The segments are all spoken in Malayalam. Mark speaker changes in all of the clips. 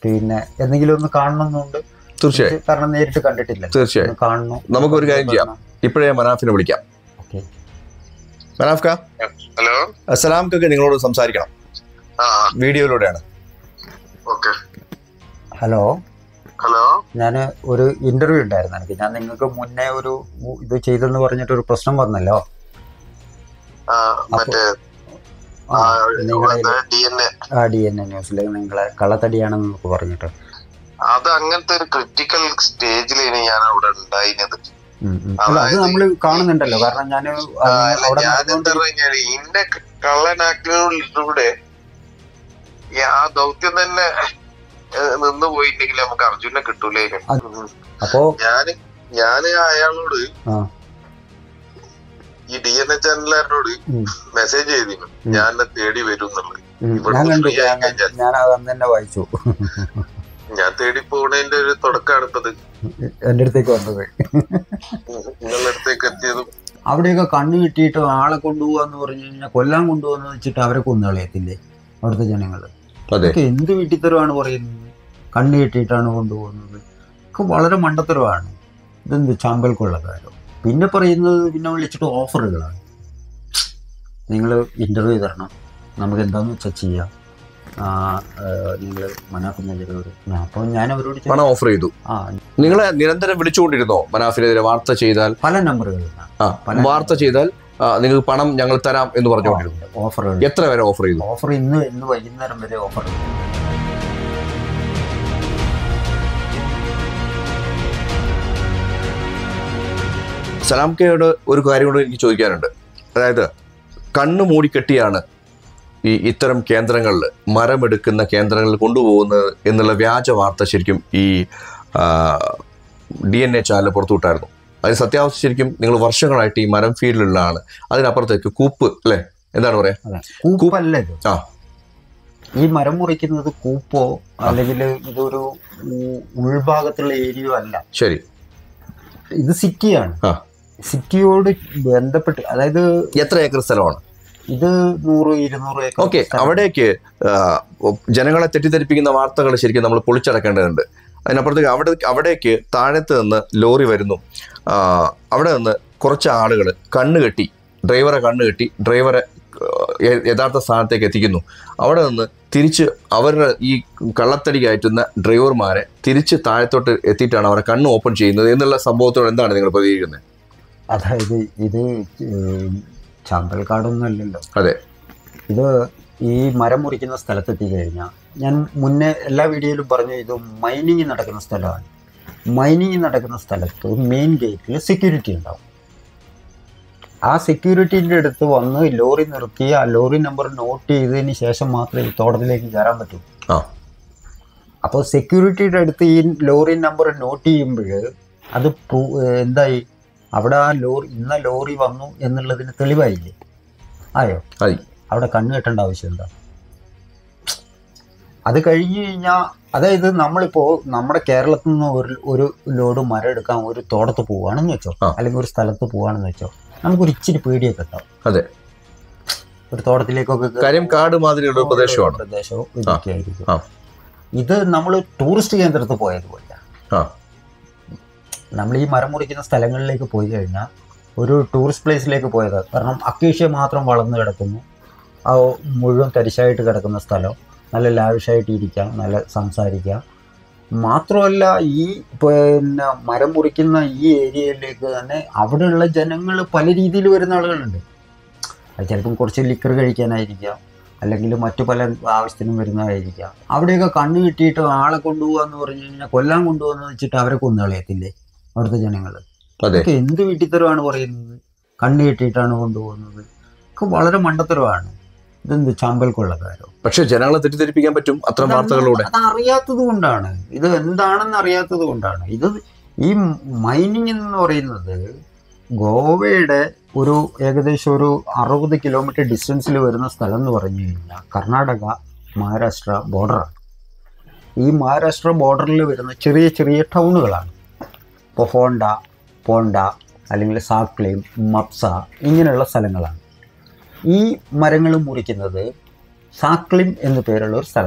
Speaker 1: പിന്നെ എന്തെങ്കിലും ഒന്ന് കാണണമെന്നുണ്ട്
Speaker 2: തീർച്ചയായും
Speaker 1: കാരണം നേരിട്ട് കണ്ടിട്ടില്ല
Speaker 2: തീർച്ചയായും
Speaker 1: ഒന്ന് കാണണം
Speaker 2: നമുക്കൊരു കാര്യം ചെയ്യാം ഇപ്പോഴേ മനാഫിനെ വിളിക്കാം
Speaker 1: ഓക്കെ
Speaker 2: മനാഫ്ക
Speaker 3: ഹലോ
Speaker 2: സലാംക്കൊക്കെ നിങ്ങളോട് സംസാരിക്കണം
Speaker 3: ആ
Speaker 2: വീഡിയോയിലൂടെയാണ്
Speaker 3: ഓക്കെ
Speaker 1: ഹലോ
Speaker 3: ഹലോ
Speaker 1: ഞാൻ ഒരു ഇന്റർവ്യൂ ഉണ്ടായിരുന്നു എനിക്ക് ഞാൻ നിങ്ങൾക്ക് മുന്നേ ഒരു ഉ- ഇത് ചെയ്തെന്ന് പറഞ്ഞിട്ട് ഒരു പ്രശ്നം വന്നല്ലോ
Speaker 3: ആ മറ്റേ
Speaker 1: ആ, നിങ്ങളുടെ
Speaker 3: ഡി എൻ എ
Speaker 1: ആ ഡി എൻ എ ന്യൂസിൽ നിങ്ങളെ കള്ളത്തടിയാണെന്ന് നമുക്ക് പറഞ്ഞിട്ട്
Speaker 3: അത് അങ്ങനത്തെ ഒരു ക്രിട്ടിക്കൽ സ്റ്റേജിലാണ് ഞാൻ അവിടെ ഉണ്ടായിരുന്നത്
Speaker 1: ഉം, ഉം. അല്ല അത് നമ്മൾ കാണുന്നുണ്ടല്ലോ കാരണം ഞാൻ
Speaker 3: ആ, അല്ല,
Speaker 1: അവിടെ
Speaker 3: ഞാൻ എന്താ
Speaker 1: നടന്നുകൊണ്ടിരി-
Speaker 3: പറഞ്ഞാല് ഇന്റെ കള്ളനാക്കിലൂടെ ആ ദൗത്യം തന്നെ ഏഹ്, നിന്ന് പോയിട്ടുണ്ടെങ്കിൽ നമുക്ക് അർജുനെ കിട്ടൂലായിരുന്നു
Speaker 1: അപ്പോ
Speaker 3: ഞാന് ഞാന് അയാളോട്
Speaker 1: ആ.
Speaker 3: ഈ ഡി എൻ എ ചാനലുകാരനോട്
Speaker 1: ഉം.
Speaker 3: മെസ്സേജ് ചെയ്തിരുന്നു
Speaker 1: ഉം.
Speaker 3: ഞാൻ എന്നെ തേടി വരും എന്നുള്ളത്
Speaker 1: ഉം,
Speaker 3: ഇവിടെ
Speaker 1: ഞാൻ കണ്ടു
Speaker 3: free ആയി
Speaker 1: ഞാൻ
Speaker 3: കഴിഞ്ഞാൽ.
Speaker 1: ഞാൻ അത് അന്ന് തന്നെ വായിച്ചു
Speaker 3: ഞാൻ തേടി പോണതിന്റെ ഒരു തുടക്കമാണ് ഇപ്പത്
Speaker 1: എൻ്റെ അടുത്തേക്ക് വന്നത്
Speaker 3: നിങ്ങളുടെ അടുത്തേക്ക് എത്തിയതും
Speaker 1: അവിടെയൊക്കെ കണ്ണു കിട്ടിയിട്ട് ആളെ കൊണ്ടുപോകാന്ന് പറഞ്ഞു കഴിഞ്ഞാൽ കൊല്ലാൻ കൊണ്ടുപോകാന്ന് വെച്ചിട്ട് അവരെ കൊന്നുകളയത്തില്ലേ അവിടുത്തെ ജനങ്ങൾ
Speaker 2: അതെ
Speaker 1: ഇതൊക്കെ എന്ത് വീട്ടിത്തരമാണ് പറയുന്നത് കണ്ണു കിട്ടിയിട്ടാണ് കൊണ്ടുപോകുന്നത് ഒക്കെ വളരെ മണ്ടത്തരമാണ് ഇതെന്ത് ചാമ്പൽ കൊള്ളക്കാരോ പിന്നെ പറയുന്നത് പിന്നെ വിളിച്ചിട്ട് ഓഫറുകളാണ് നിങ്ങൾ ഇൻ്റർവ്യൂ തരണം നമുക്ക് എന്താന്ന് വെച്ചാൽ ചെയ്യാം നിങ്ങൾ മനാക്കുന്നതിലൂടെ അപ്പോൾ ഞാൻ അവരോട് ചോദിച്ചു,
Speaker 2: പണം ഓഫർ ചെയ്തു
Speaker 1: ആ
Speaker 2: നിങ്ങളെ നിരന്തരം വിളിച്ചുകൊണ്ടിരുന്നോ മനാഫിനെതിരെ വാർത്ത ചെയ്താൽ
Speaker 1: പല നമ്പറുകളിലാണ്
Speaker 2: ആ വാർത്ത ചെയ്താൽ ആ, നിങ്ങൾക്ക് പണം ഞങ്ങൾ തരാം എന്ന് പറഞ്ഞുകൊണ്ടിരുന്നു
Speaker 1: ഓഫറുകൾ
Speaker 2: എത്ര വരെ ഓഫർ ചെയ്തു
Speaker 1: ഓഫർ ഇന്ന് ഇന്ന് വൈകുന്നേരം വരെ ഓഫർ
Speaker 2: സലാം കെയോട് ഒരു കാര്യം കൂടെ എനിക്ക് ചോദിക്കാനുണ്ട് അതായത് കണ്ണു മൂടിക്കെട്ടിയാണ് ഈ ഇത്തരം കേന്ദ്രങ്ങളിൽ മരമെടുക്കുന്ന കേന്ദ്രങ്ങളിൽ കൊണ്ടുപോകുന്നത് എന്നുള്ള വ്യാജ വാർത്ത ശരിക്കും ഈ ഡി എൻ എ ചാനൽ പുറത്തുവിട്ടായിരുന്നു അതിന് സത്യാവസ്ഥ ശരിക്കും നിങ്ങൾ വർഷങ്ങളായിട്ട് ഈ മരം ഫീൽഡിലുള്ളതാണ് അതിനപ്പുറത്തേക്ക് കൂപ്പ് അല്ലേ എന്താണ് പറയാ
Speaker 1: അതെ കൂപ്പല്ല ഇത്
Speaker 2: ആ
Speaker 1: ഈ മരം മുറിക്കുന്നത് കൂപ്പോ അല്ലെങ്കിൽ ഇതൊരു ഉ- ഉൾഭാഗത്തുള്ള ഏരിയയോ അല്ല
Speaker 2: ശരി
Speaker 1: ഇത് സിറ്റിയാണ്
Speaker 2: ആ.
Speaker 1: സിറ്റിയോട് ബന്ധപ്പെട്ട് അതായത്
Speaker 2: എത്ര ഏക്കർ സ്ഥലമാണ്
Speaker 1: ഇത് നൂറ് ഇരുന്നൂറ് ഏക്കർ
Speaker 2: ഓക്കെ
Speaker 1: സ്ഥലം.
Speaker 2: അവിടേക്ക് ആ, ജനങ്ങളെ തെറ്റിദ്ധരിപ്പിക്കുന്ന വാർത്തകൾ ശരിക്കും നമ്മൾ പൊളിച്ചടക്കേണ്ടതുണ്ട് അതിനപ്പുറത്തേക്ക് അവിടെ അവിടേക്ക് താഴത്ത് നിന്ന് ലോറി വരുന്നു ആ, അവിടെ നിന്ന് കുറച്ച് ആളുകൾ കണ്ണ് കെട്ടി ഡ്രൈവറെ കണ്ണ് കെട്ടി ഡ്രൈവറെ ആ, യ- യഥാർത്ഥ സ്ഥാനത്തേക്ക് എത്തിക്കുന്നു അവിടെ നിന്ന് തിരിച്ച് അവരുടെ ഈ കള്ളത്തടി കയറ്റുന്ന ഡ്രൈവർമാരെ തിരിച്ച് താഴത്തോട്ട് എത്തിയിട്ടാണ് അവരെ കണ്ണ് ഓപ്പൺ ചെയ്യുന്നത് എന്നുള്ള സംഭവത്തോട് എന്താണ് നിങ്ങൾ പ്രതികരിക്കുന്നത്
Speaker 1: അതായത് ഇത് ചാമ്പൽക്കാടൊന്നും അല്ലല്ലോ
Speaker 2: അതെ
Speaker 1: ഇത് ഈ മരം മുറിക്കുന്ന സ്ഥലത്തെത്തി കഴിഞ്ഞാൽ ഞാൻ മുന്നേ എല്ലാ വീഡിയോയിലും പറഞ്ഞു ഇത് മൈനിങ് നടക്കുന്ന സ്ഥലമാണ് മൈനിങ് നടക്കുന്ന സ്ഥലത്ത് മെയിൻ ഗേറ്റിൽ സെക്യൂരിറ്റി ഉണ്ടാവും ആ സെക്യൂരിറ്റീൻ്റെ അടുത്ത് വന്ന് ലോറി നിർത്തി ആ ലോറി നമ്പർ നോട്ട് ചെയ്തതിന് ശേഷം മാത്രമേ ഈ തോട്ടത്തിലേക്ക് കയറാൻ പറ്റൂ
Speaker 2: ആ
Speaker 1: അപ്പോൾ സെക്യൂരിറ്റിയുടെ അടുത്ത് ഈ ലോറി നമ്പർ നോട്ട് ചെയ്യുമ്പോൾ അത് പ്രൂ- എന്തായി അവിടെ ആ ലോറി ഇന്ന ലോറി വന്നു എന്നുള്ളതിന് തെളിവായില്ലേ ആയോ
Speaker 2: ആയി.
Speaker 1: അവിടെ കണ്ണ് കെട്ടേണ്ട ആവശ്യം എന്താ അത് കഴിഞ്ഞ് കഴിഞ്ഞാൽ അതായത് നമ്മളിപ്പോൾ നമ്മുടെ കേരളത്തിൽ നിന്ന് ഒരു ഒരു ലോഡ് മരം എടുക്കാൻ ഒരു തോട്ടത്ത് പോവുകയാണെന്ന് വെച്ചോ
Speaker 2: ആ.
Speaker 1: അല്ലെങ്കിൽ ഒരു സ്ഥലത്ത് പോവുകയാണെന്ന് വെച്ചോ നമുക്കൊരു ഇച്ചിരി പേടിയൊക്കെ ഉണ്ടാവും
Speaker 2: അതെ
Speaker 1: ഒരു തോട്ടത്തിലേക്കൊക്കെ കയറി
Speaker 2: കാര്യം കാട് മാതിരിയുള്ള ഒരു പ്രദേശമാണ്
Speaker 1: പ്രദേശവും ഇതൊക്കെ ആയിരിക്കും
Speaker 2: ആ.
Speaker 1: ഇത് നമ്മൾ ടൂറിസ്റ്റ് കേന്ദ്രത്തിൽ പോയതുപോലെ
Speaker 2: ആ
Speaker 1: നമ്മൾ ഈ മരം മുറിക്കുന്ന സ്ഥലങ്ങളിലേക്ക് പോയി കഴിഞ്ഞാൽ ഒരു ടൂറിസ്റ്റ് പ്ലേസിലേക്ക് പോയത് കാരണം അക്കേഷ്യ മാത്രം വളർന്നു കിടക്കുന്നു ആ മുഴുവൻ തരിശായിട്ട് കിടക്കുന്ന സ്ഥലം നല്ല ലാവിഷായിട്ട് ഇരിക്കാം നല്ല സംസാരിക്കാം മാത്രമല്ല ഈ പിന്നെ മരം മുറിക്കുന്ന ഈ ഏരിയയിലേക്ക് തന്നെ അവിടെയുള്ള ജനങ്ങൾ പല രീതിയിൽ വരുന്ന ആളുകളുണ്ട് അത് ചിലപ്പം കുറച്ച് ലിക്കർ കഴിക്കാനായിരിക്കാം അല്ലെങ്കിൽ മറ്റു പല ആവശ്യത്തിനും വരുന്നതായിരിക്കാം അവിടെയൊക്കെ കണ്ണ് കിട്ടിയിട്ട് ആളെ കൊണ്ടുപോകാന്ന് പറഞ്ഞു കഴിഞ്ഞാൽ കൊല്ലാൻ കൊണ്ടുപോകാന്ന് വെച്ചിട്ട് അവരെ കൊന്നുകളയത്തില്ലേ അവിടുത്തെ ജനങ്ങൾ
Speaker 2: അതെ
Speaker 1: ഇതൊക്കെ എന്ത് വീട്ടിത്തരമാണ് പറയുന്നത് കണ്ണ് കെട്ടിയിട്ടാണ് കൊണ്ടുപോകുന്നത് ഒക്കെ വളരെ മണ്ടത്തരമാണ് ഇതെന്ത് ചാമ്പൽ കൊള്ളക്കാരോ
Speaker 2: പക്ഷെ ജനങ്ങളെ തെറ്റിദ്ധരിപ്പിക്കാൻ പറ്റും അത്തരം വാർത്തകളിലൂടെ
Speaker 1: അത് അറിയാത്തത് കൊണ്ടാണ് ഇത് എന്താണെന്ന് അറിയാത്തത് കൊണ്ടാണ് ഇത് ഈ മൈനിങ് എന്ന് പറയുന്നത് ഗോവയുടെ ഒരു ഏകദേശം ഒരു അറുപത് കിലോമീറ്റർ ഡിസ്റ്റൻസിൽ വരുന്ന സ്ഥലം എന്ന് പറഞ്ഞു കഴിഞ്ഞാൽ കർണാടക മഹാരാഷ്ട്ര ബോർഡറാണ് ഈ മഹാരാഷ്ട്ര ബോർഡറിൽ വരുന്ന ചെറിയ ചെറിയ ടൗണുകളാണ് ഇപ്പോൾ ഹോണ്ട പോണ്ട അല്ലെങ്കിൽ സാക്ലേം മപ്സ ഇങ്ങനെയുള്ള സ്ഥലങ്ങളാണ് ഈ മരങ്ങൾ മുറിക്കുന്നത് സാക്ലിം എന്നു പേരുള്ള ഒരു സ്ഥലത്താണ്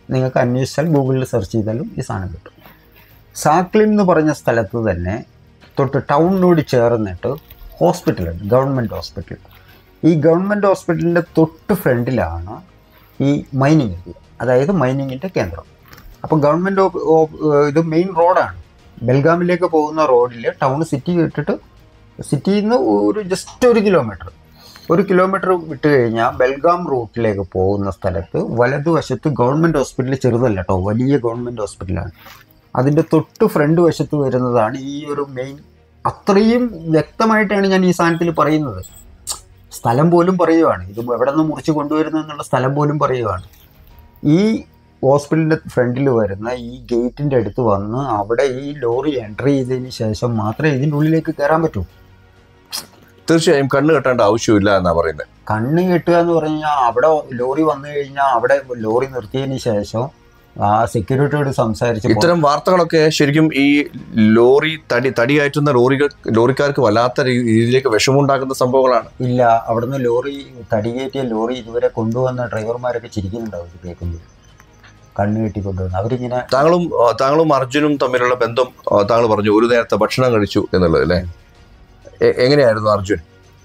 Speaker 1: നിങ്ങൾക്ക് അന്വേഷിച്ചാൽ ഗൂഗിളിൽ സെർച്ച് ചെയ്താലും ഈ സാധനം കിട്ടും സാക്ലിൻ എന്ന് പറഞ്ഞ സ്ഥലത്ത് തന്നെ തൊട്ട് ടൗണിനോട് ചേർന്നിട്ട് ഹോസ്പിറ്റലുണ്ട് ഗവൺമെൻറ് ഹോസ്പിറ്റൽ ഈ ഗവൺമെൻറ് ഹോസ്പിറ്റലിൻ്റെ തൊട്ട് ഫ്രണ്ടിലാണ് ഈ മൈനിങ് ഏരിയ അതായത് മൈനിങ്ങിൻ്റെ കേന്ദ്രം അപ്പോൾ ഗവൺമെൻറ് ഇത് മെയിൻ റോഡാണ് ബെൽഗാമിലേക്ക് പോകുന്ന റോഡിൽ ടൗൺ സിറ്റി വിട്ടിട്ട് സിറ്റിയിൽ നിന്ന് ഒരു ജസ്റ്റ് ഒരു കിലോമീറ്റർ ഒരു കിലോമീറ്റർ വിട്ട് കഴിഞ്ഞാൽ ബെൽഗാം റൂട്ടിലേക്ക് പോകുന്ന സ്ഥലത്ത് വലതുവശത്ത് ഗവൺമെൻറ് ഹോസ്പിറ്റൽ ചെറുതല്ല കേട്ടോ വലിയ ഗവൺമെൻറ് ഹോസ്പിറ്റലാണ് അതിൻ്റെ തൊട്ട് ഫ്രണ്ട് വശത്ത് വരുന്നതാണ് ഈ ഒരു മെയിൻ അത്രയും വ്യക്തമായിട്ടാണ് ഞാൻ ഈ സാധനത്തിൽ പറയുന്നത് സ്ഥലം പോലും പറയുവാണ് ഇത് എവിടെ നിന്ന് മുറിച്ച് കൊണ്ടുവരുന്നു എന്നുള്ള സ്ഥലം പോലും പറയുവാണ് ഈ ഹോസ്പിറ്റലിൻ്റെ ഫ്രണ്ടിൽ വരുന്ന ഈ ഗേറ്റിൻ്റെ അടുത്ത് വന്ന് അവിടെ ഈ ലോറി എൻട്രി ചെയ്തതിന് ശേഷം മാത്രമേ ഇതിൻ്റെ ഉള്ളിലേക്ക് കയറാൻ പറ്റൂ
Speaker 2: തീർച്ചയായും കണ്ണ് കെട്ടേണ്ട ആവശ്യമില്ല എന്നാ പറയുന്നത്
Speaker 1: കണ്ണ് കെട്ടുക എന്ന് പറഞ്ഞു കഴിഞ്ഞാൽ അവിടെ ലോറി വന്നു കഴിഞ്ഞാൽ അവിടെ ലോറി നിർത്തിയതിന് ശേഷം ആ സെക്യൂരിറ്റിയോട് സംസാരിച്ച്
Speaker 2: ഇത്തരം വാർത്തകളൊക്കെ ശരിക്കും ഈ ലോറി തടി തടി കയറ്റുന്ന ലോറികൾ ലോറിക്കാർക്ക് വല്ലാത്ത രീ- രീതിയിലേക്ക് വിഷമുണ്ടാക്കുന്ന സംഭവങ്ങളാണ്
Speaker 1: ഇല്ല അവിടുന്ന് ലോറി തടികയറ്റിയ ലോറി ഇതുവരെ കൊണ്ടുവന്ന ഡ്രൈവർമാരൊക്കെ ചിരിക്കുന്നുണ്ടാവും ഇത് കേൾക്കുമ്പോൾ കണ്ണ് കെട്ടി കൊണ്ടുവന്ന് അവരിങ്ങനെ
Speaker 2: താങ്കളും ആ, താങ്കളും അർജുനും തമ്മിലുള്ള ബന്ധം ആ, താങ്കൾ പറഞ്ഞു ഒരു നേരത്തെ ഭക്ഷണം കഴിച്ചു എന്നുള്ളത് അല്ലേ എ- എങ്ങനെയായിരുന്നു അർജുൻ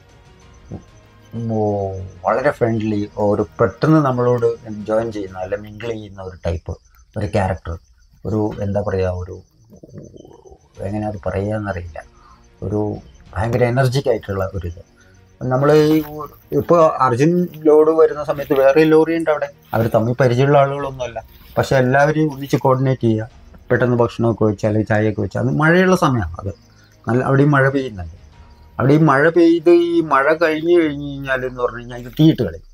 Speaker 1: ഓ, വളരെ ഫ്രണ്ട്ലി ഒരു പെട്ടെന്ന് നമ്മളോട് ജോയിൻ ചെയ്യുന്ന അല്ല മിങ്കിൾ ചെയ്യുന്ന ഒരു ടൈപ്പ് ഒരു ക്യാരക്ടർ ഒരു എന്താ പറയുക ഒരു എങ്ങനെ അത് പറയുകയെന്നറിയില്ല ഒരു ഭയങ്കര എനർജിക് ആയിട്ടുള്ള ഒരു ഇത് നമ്മൾ ഈ ഇപ്പോൾ അർജുൻ ലോഡ് വരുന്ന സമയത്ത് വേറെ ലോറി ഉണ്ട് അവിടെ അവർ തമ്മിൽ പരിചയമുള്ള ആളുകളൊന്നുമല്ല പക്ഷെ എല്ലാവരെയും ഒന്നിച്ച് കോർഡിനേറ്റ് ചെയ്യുക പെട്ടെന്ന് ഭക്ഷണമൊക്കെ വെച്ച് അല്ലെങ്കിൽ ചായയൊക്കെ വെച്ച് അത് മഴയുള്ള സമയമാണ് അത് നല്ല അവിടെയും മഴ പെയ്യുന്നുണ്ട് അവിടെ ഈ മഴ പെയ്ത് ഈ മഴ കഴിഞ്ഞ് കഴിഞ്ഞ് കഴിഞ്ഞാൽ എന്ന് പറഞ്ഞു കഴിഞ്ഞാൽ ഇത് തീയിട്ട് കളയും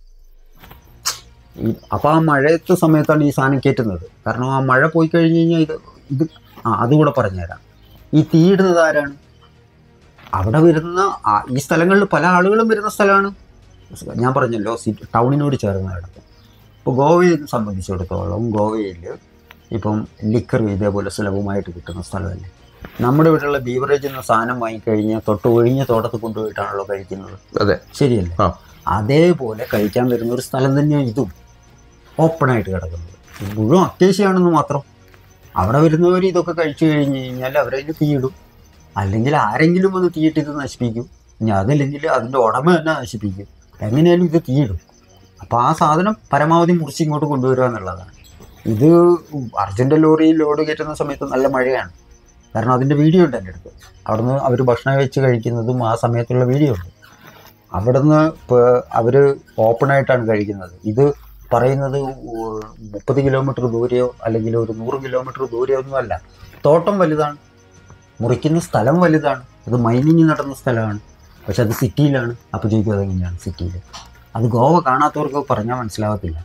Speaker 1: ഈ അപ്പോൾ ആ മഴയത്തെ സമയത്താണ് ഈ സാധനം കയറ്റുന്നത് കാരണം ആ മഴ പോയി കഴിഞ്ഞ് കഴിഞ്ഞാൽ ഇത് ഇത് ആ അതുകൂടെ പറഞ്ഞുതരാം ഈ തീയിടുന്നത് ആരാണ് അവിടെ വരുന്ന ആ- ഈ സ്ഥലങ്ങളിൽ പല ആളുകളും വരുന്ന സ്ഥലമാണ് ഞാൻ പറഞ്ഞല്ലോ സിറ്റി ടൗണിനോട് ചേർന്ന് കിടക്കും ഇപ്പോൾ ഗോവയെ സംബന്ധിച്ചിടത്തോളം ഗോവയിൽ ഇപ്പം ലിക്കർ ഇതേപോലെ സുലഭമായിട്ട് കിട്ടുന്ന സ്ഥലമല്ലേ നമ്മുടെ ഇവിടെയുള്ള ബീവറേജ് എന്ന സാധനം വാങ്ങിക്കഴിഞ്ഞാൽ തൊട്ട് ഒഴിഞ്ഞ തോട്ടത്ത് കൊണ്ടുപോയിട്ടാണല്ലോ കഴിക്കുന്നത്
Speaker 2: അതെ
Speaker 1: ശരിയല്ലേ
Speaker 2: ആ.
Speaker 1: അതേപോലെ കഴിക്കാൻ വരുന്ന ഒരു സ്ഥലം തന്നെയാണ് ഇതും ഓപ്പണായിട്ട് കിടക്കുന്നത് ഇത് മുഴുവൻ അത്യാവശ്യമാണെന്ന് മാത്രം അവിടെ വരുന്നവർ ഇതൊക്കെ കഴിച്ചു കഴിഞ്ഞ് കഴിഞ്ഞാൽ അവരതിന് തീയിടും അല്ലെങ്കിൽ ആരെങ്കിലും വന്ന് തീയിട്ട് ഇത് നശിപ്പിക്കും ഇനി അതല്ലെങ്കിൽ അതിൻ്റെ ഉടമ തന്നെ നശിപ്പിക്കും എങ്ങനെയാലും ഇത് തീയിടും അപ്പോൾ ആ സാധനം പരമാവധി മുറിച്ച് ഇങ്ങോട്ട് കൊണ്ടുവരിക എന്നുള്ളതാണ് ഇത് അർജൻറ്റ് ലോറി ലോഡ് കയറ്റുന്ന സമയത്ത് നല്ല മഴയാണ് കാരണം അതിൻ്റെ വീഡിയോ ഉണ്ട് എൻ്റെ അടുത്ത് അവിടുന്ന് അവർ ഭക്ഷണം വെച്ച് കഴിക്കുന്നതും ആ സമയത്തുള്ള വീഡിയോ ഉണ്ട് അവിടുന്ന് ഇപ്പോൾ അവർ ഓപ്പണായിട്ടാണ് കഴിക്കുന്നത് ഇത് പറയുന്നത് മുപ്പത് കിലോമീറ്റർ ദൂരെയോ അല്ലെങ്കിൽ ഒരു നൂറ് കിലോമീറ്റർ ദൂരെയോ ഒന്നും അല്ല തോട്ടം വലുതാണ് മുറിക്കുന്ന സ്ഥലം വലുതാണ് അത് മൈനിങ് നടന്ന സ്ഥലമാണ് പക്ഷെ അത് സിറ്റിയിലാണ് അപ്പോൾ ചോദിക്കും അതെങ്ങനെയാണ് സിറ്റിയിൽ അത് ഗോവ കാണാത്തവർക്ക് പറഞ്ഞാൽ മനസ്സിലാവത്തില്ല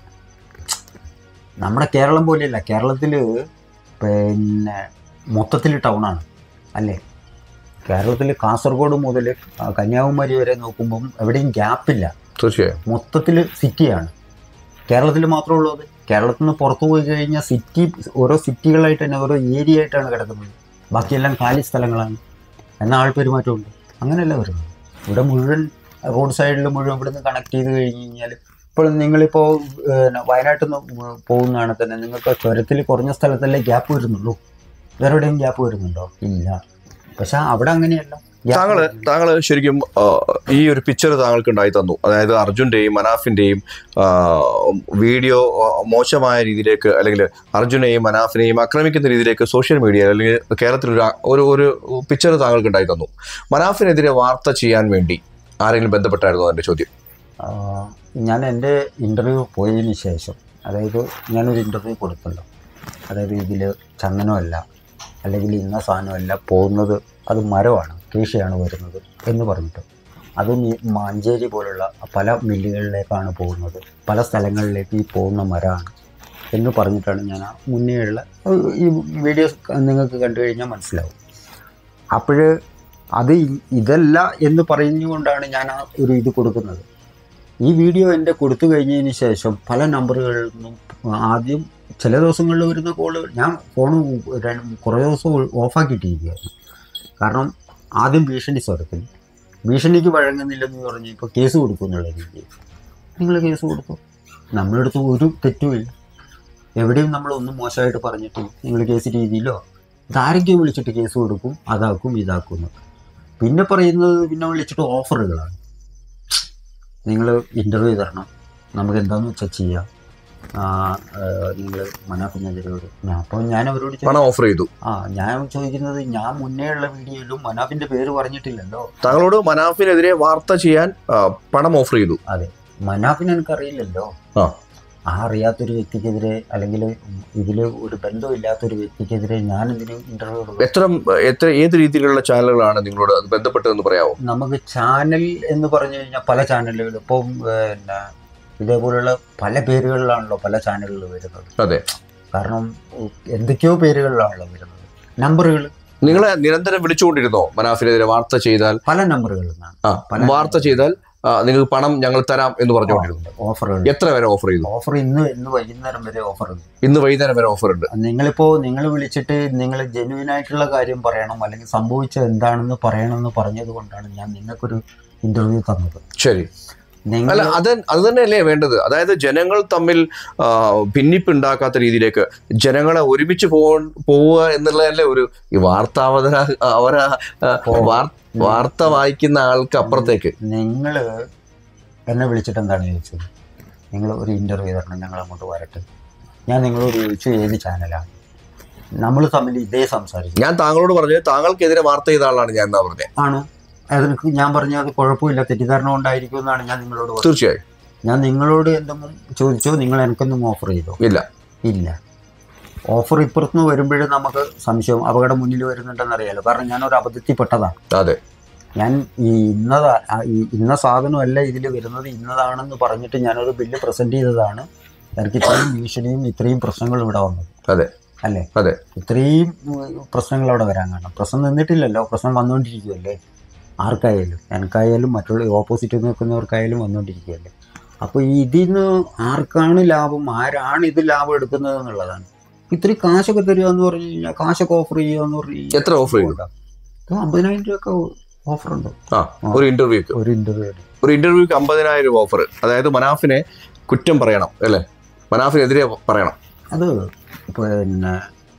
Speaker 1: നമ്മുടെ കേരളം പോലെയല്ല കേരളത്തിൽ പിന്നെ മൊത്തത്തിൽ ടൗണാണ് അല്ലേ കേരളത്തിൽ കാസർഗോഡ് മുതൽ ആ, കന്യാകുമാരി വരെ നോക്കുമ്പം എവിടെയും ഗ്യാപ്പില്ല
Speaker 2: തീർച്ചയായും
Speaker 1: മൊത്തത്തിൽ സിറ്റിയാണ് കേരളത്തിൽ മാത്രമേ ഉള്ളൂ അത് കേരളത്തിൽ നിന്ന് പുറത്തു പോയി കഴിഞ്ഞാൽ സിറ്റി ഓരോ സിറ്റികളായിട്ട് തന്നെ ഓരോ ഏരിയ ആയിട്ടാണ് കിടക്കുന്നത് ബാക്കിയെല്ലാം കാലി സ്ഥലങ്ങളാണ് എന്നാൽ ആൾപ്പെരുമാറ്റമുണ്ട് അങ്ങനെയല്ല വരുന്നത് ഇവിടെ മുഴുവൻ റോഡ് സൈഡിൽ മുഴുവൻ ഇവിടുന്ന് കണക്ട് ചെയ്ത് കഴിഞ്ഞ് കഴിഞ്ഞാൽ ഇപ്പോൾ നിങ്ങളിപ്പോൾ പിന്നെ വയനാട്ടിൽ നിന്ന് പോകുന്നതാണ് തന്നെ നിങ്ങൾക്ക് ചുരത്തിൽ കുറഞ്ഞ സ്ഥലത്തല്ലേ ഗ്യാപ്പ് വരുന്നുള്ളൂ വേറെ എവിടെയും ഗ്യാപ്പ് വരുന്നുണ്ടോ ഇല്ല പക്ഷെ അവിടെ അങ്ങനെയല്ല Gap
Speaker 2: താങ്കള്
Speaker 1: വരുന്നുണ്ട്.
Speaker 2: താങ്കള് ശരിക്കും ആ, ഈ ഒരു പിക്ചർ താങ്കൾക്ക് ഉണ്ടായി തന്നു അതായത് അർജുന്റെയും മനാഫിന്റെയും ആ, വീഡിയോ ആ, മോശമായ രീതിയിലേക്ക് അല്ലെങ്കിൽ അർജുനെയും മനാഫിനെയും ആക്രമിക്കുന്ന രീതിയിലേക്ക് സോഷ്യൽ മീഡിയ അല്ലെങ്കിൽ കേരളത്തിൽ ഒരു ഒരു ഒരു പിക്ചർ താങ്കൾക്ക് ഉണ്ടായി തന്നു മനാഫിനെതിരെ വാർത്ത ചെയ്യാൻ വേണ്ടി ആരെങ്കിലും ബന്ധപ്പെട്ടായിരുന്നോ എന്റെ ചോദ്യം
Speaker 1: ആ, ഞാൻ എൻ്റെ ഇൻ്റർവ്യൂ പോയതിന് ശേഷം അതായത് ഞാനൊരു ഇൻ്റർവ്യൂ കൊടുത്തല്ലോ അതായത് ഇതിൽ ചന്ദനമല്ല അല്ലെങ്കിൽ ഇന്ന സാധനമല്ല പോകുന്നത് അത് മരമാണ് കൃഷിയാണ് വരുന്നത് എന്ന് പറഞ്ഞിട്ട് അതും ഈ മാഞ്ചേരി പോലുള്ള പല മില്ലുകളിലേക്കാണ് പോകുന്നത് പല സ്ഥലങ്ങളിലേക്ക് ഈ പോകുന്ന മരമാണ് എന്ന് പറഞ്ഞിട്ടാണ് ഞാൻ ആ മുന്നേയുള്ള ഈ വീഡിയോസ് നിങ്ങൾക്ക് കണ്ടു കഴിഞ്ഞാൽ മനസ്സിലാവും അപ്പോൾ അത് ഇ- ഇതല്ല എന്ന് പറഞ്ഞുകൊണ്ടാണ് ഞാൻ ആ ഒരു ഇത് കൊടുക്കുന്നത് ഈ വീഡിയോ എൻ്റെ കൊടുത്തു കഴിഞ്ഞതിന് ശേഷം പല നമ്പറുകളിൽ നിന്നും ആദ്യം ചില ദിവസങ്ങളിൽ വരുന്ന കോള് ഞാൻ ഫോൺ കുറേ ദിവസം ഓഫാക്കിയിട്ടിരിക്കുകയായിരുന്നു കാരണം ആദ്യം ഭീഷണി സ്വരത്തിൽ ഭീഷണിക്ക് വഴങ്ങുന്നില്ലെന്ന് പറഞ്ഞ് ഇപ്പോൾ കേസ് കൊടുക്കും എന്നുള്ള രീതിയിൽ നിങ്ങൾ കേസ് കൊടുത്തു നമ്മളെടുത്ത് ഒരു തെറ്റുമില്ല എവിടെയും നമ്മൾ ഒന്നും മോശമായിട്ട് പറഞ്ഞിട്ട് നിങ്ങൾ കേസ് രീതിയിലോ ഇതാരെങ്കിലും വിളിച്ചിട്ട് കേസ് കൊടുക്കും അതാക്കും ഇതാക്കും എന്ന് പിന്നെ പറയുന്നത് പിന്നെ വിളിച്ചിട്ട് ഓഫറുകളാണ് നിങ്ങൾ ഇൻ്റർവ്യൂ തരണം നമുക്ക് എന്താണെന്ന് വെച്ചാൽ ചെയ്യാം നിങ്ങൾ മനാഫിനെതിരെ ഒരു ഞാൻ അപ്പോൾ ഞാൻ അവരോട് ചോദിച്ചു,
Speaker 2: പണം ഓഫർ ചെയ്തു
Speaker 1: ആ ഞാൻ ചോദിക്കുന്നത് ഞാൻ മുന്നേ ഉള്ള വീഡിയോയിലും മനാഫിൻ്റെ പേര് പറഞ്ഞിട്ടില്ലല്ലോ
Speaker 2: താങ്കളോട് മനാഫിനെതിരെ വാർത്ത ചെയ്യാൻ ആ, പണം ഓഫർ ചെയ്തു
Speaker 1: മനാഫിനെ എനിക്കറിയില്ലല്ലോ
Speaker 2: ആ.
Speaker 1: ആ അറിയാത്തൊരു വ്യക്തിക്കെതിരെ അല്ലെങ്കിൽ ഇതിൽ ഒരു ബന്ധമില്ലാത്തൊരു വ്യക്തിക്കെതിരെ ഞാൻ എന്തിനു ഇന്റർവ്യൂ കൊടുക്കും
Speaker 2: എത്ര എത്ര ഏത് രീതിയിലുള്ള ചാനലുകളാണ് നിങ്ങളോട് അത് ബന്ധപ്പെട്ടതെന്ന് പറയാമോ
Speaker 1: നമുക്ക് ചാനൽ എന്ന് പറഞ്ഞു കഴിഞ്ഞാൽ പല ചാനലുകൾ ഇപ്പം പിന്നെ ഇതേപോലുള്ള പല പേരുകളിലാണല്ലോ പല ചാനലുകൾ വരുന്നത്
Speaker 2: അതെ.
Speaker 1: കാരണം ഉം, എന്തൊക്കെയോ പേരുകളിലാണല്ലോ വരുന്നത് നമ്പറുകൾ
Speaker 2: നിങ്ങളെ നിരന്തരം വിളിച്ചുകൊണ്ടിരുന്നോ മനാഫിനെതിരെ വാർത്ത ചെയ്താൽ
Speaker 1: പല നമ്പറുകളിൽ നിന്നാണ്
Speaker 2: ആ
Speaker 1: പല-
Speaker 2: വാർത്ത ചെയ്താൽ ആ, നിങ്ങൾക്ക് പണം ഞങ്ങൾ തരാം എന്ന് പറഞ്ഞുകൊണ്ടിരുന്നു
Speaker 1: ഓഫറുകൾ
Speaker 2: എത്ര വരെ ഓഫർ ചെയ്തു
Speaker 1: ഓഫർ ഇന്ന് ഇന്ന് വൈകുന്നേരം വരെ ഓഫർ ഉണ്ട്
Speaker 2: ഇന്ന് വൈകുന്നേരം വരെ ഓഫർ ഉണ്ട്
Speaker 1: നിങ്ങളിപ്പോ നിങ്ങൾ വിളിച്ചിട്ട് നിങ്ങൾ ജെന്യുവൻ ആയിട്ടുള്ള കാര്യം പറയണം അല്ലെങ്കിൽ സംഭവിച്ചത് എന്താണെന്ന് പറയണമെന്ന് പറഞ്ഞത് കൊണ്ടാണ് ഞാൻ നിങ്ങൾക്കൊരു ഇന്റർവ്യൂ തന്നത്
Speaker 2: ശരി
Speaker 1: നിങ്ങൾ
Speaker 2: അല്ല അത് അത് തന്നെയല്ലേ വേണ്ടത് അതായത് ജനങ്ങൾ തമ്മിൽ ആ, ഭിന്നിപ്പ് ഉണ്ടാക്കാത്ത രീതിയിലേക്ക് ജനങ്ങളെ ഒരുമിച്ച് പോ പോവുക എന്നുള്ളതല്ലേ ഒരു ഈ വാർത്താവതര അവരാ ആ, വാർ- വാർത്ത വായിക്കുന്ന ആൾക്ക് അപ്പുറത്തേക്ക്
Speaker 1: നിങ്ങൾ എന്നെ വിളിച്ചിട്ട് എന്താണ് ചോദിച്ചത് നിങ്ങൾ ഒരു ഇന്റർവ്യൂ തരണം ഞങ്ങൾ അങ്ങോട്ട് വരട്ടെ ഞാൻ നിങ്ങളോട് ചോദിച്ചു ഏത് ചാനലാണ് നമ്മൾ തമ്മിൽ ഇതേ സംസാരിച്ചു
Speaker 2: ഞാൻ താങ്കളോട് പറഞ്ഞത് താങ്കൾക്കെതിരെ വാർത്ത ചെയ്ത ആളാണ് ഞാൻ എന്നാ പറഞ്ഞത്
Speaker 1: ആണോ അതെനിക്ക് ഞാൻ പറഞ്ഞ അത് കുഴപ്പമില്ല തെറ്റിദ്ധാരണ ഉണ്ടായിരിക്കും എന്നാണ് ഞാൻ നിങ്ങളോട് പറഞ്ഞത്
Speaker 2: തീർച്ചയായും
Speaker 1: ഞാൻ നിങ്ങളോട് എന്തെങ്കിലും ചോദിച്ചോ നിങ്ങൾ എനിക്കൊന്നും ഓഫർ ചെയ്തോ
Speaker 2: ഇല്ല
Speaker 1: ഇല്ല ഓഫർ ഇപ്പുറത്തുനിന്ന് വരുമ്പോഴും നമുക്ക് സംശയം അപകടം മുന്നിൽ വരുന്നുണ്ടെന്ന് അറിയാലോ കാരണം ഞാൻ ഒരു അബദ്ധത്തിൽപ്പെട്ടതാണ്
Speaker 2: അതെ
Speaker 1: ഞാൻ ഈ ഇന്നതാ ആ ഈ ഇന്ന സാധനമല്ല ഇതിൽ വരുന്നത് ഇന്നതാണെന്ന് പറഞ്ഞിട്ട് ഞാനൊരു ബില്ല് പ്രസന്റ് ചെയ്തതാണ് എനിക്ക് ഇത്രയും ഭീഷണിയും ഇത്രയും പ്രശ്നങ്ങളും ഇവിടെ വന്നത്
Speaker 2: അതെ.
Speaker 1: അല്ലേ
Speaker 2: അതെ.
Speaker 1: ഇത്രയും ഉം, പ്രശ്നങ്ങൾ അവിടെ വരാൻ കാരണം പ്രശ്നം നിന്നിട്ടില്ലല്ലോ പ്രശ്നം വന്നുകൊണ്ടിരിക്കുമല്ലേ ആർക്കായാലും എനിക്കായാലും മറ്റുള്ള ഓപ്പോസിറ്റ് നിൽക്കുന്നവർക്കായാലും വന്നുകൊണ്ടിരിക്കുകയല്ലേ അപ്പോൾ ഇതിന്ന് ആർക്കാണ് ലാഭം ആരാണ് ഇത് ലാഭം എടുക്കുന്നത് എന്നുള്ളതാണ് ഇത്രയും കാശൊക്കെ തരിക എന്ന് പറഞ്ഞു കഴിഞ്ഞാൽ കാശൊക്കെ ഓഫർ ചെയ്യുക എന്ന് പറഞ്ഞു കഴിഞ്ഞാൽ
Speaker 2: എത്ര ഓഫർ ചെയ്തു
Speaker 1: ഇത് അമ്പതിനായിരം രൂപയൊക്കെ ഓഫർ ഉണ്ട്
Speaker 2: ആ ഒരു ഇന്റർവ്യൂക്ക്
Speaker 1: ഒരു ഇന്റർവ്യൂ
Speaker 2: ഒരു ഇന്റർവ്യൂക്ക് അമ്പതിനായിരം രൂപ ഓഫർ അതായത് മനാഫിനെ കുറ്റം പറയണം അല്ലേ മനാഫിനെതിരെ പറയണം
Speaker 1: അത് പിന്നെ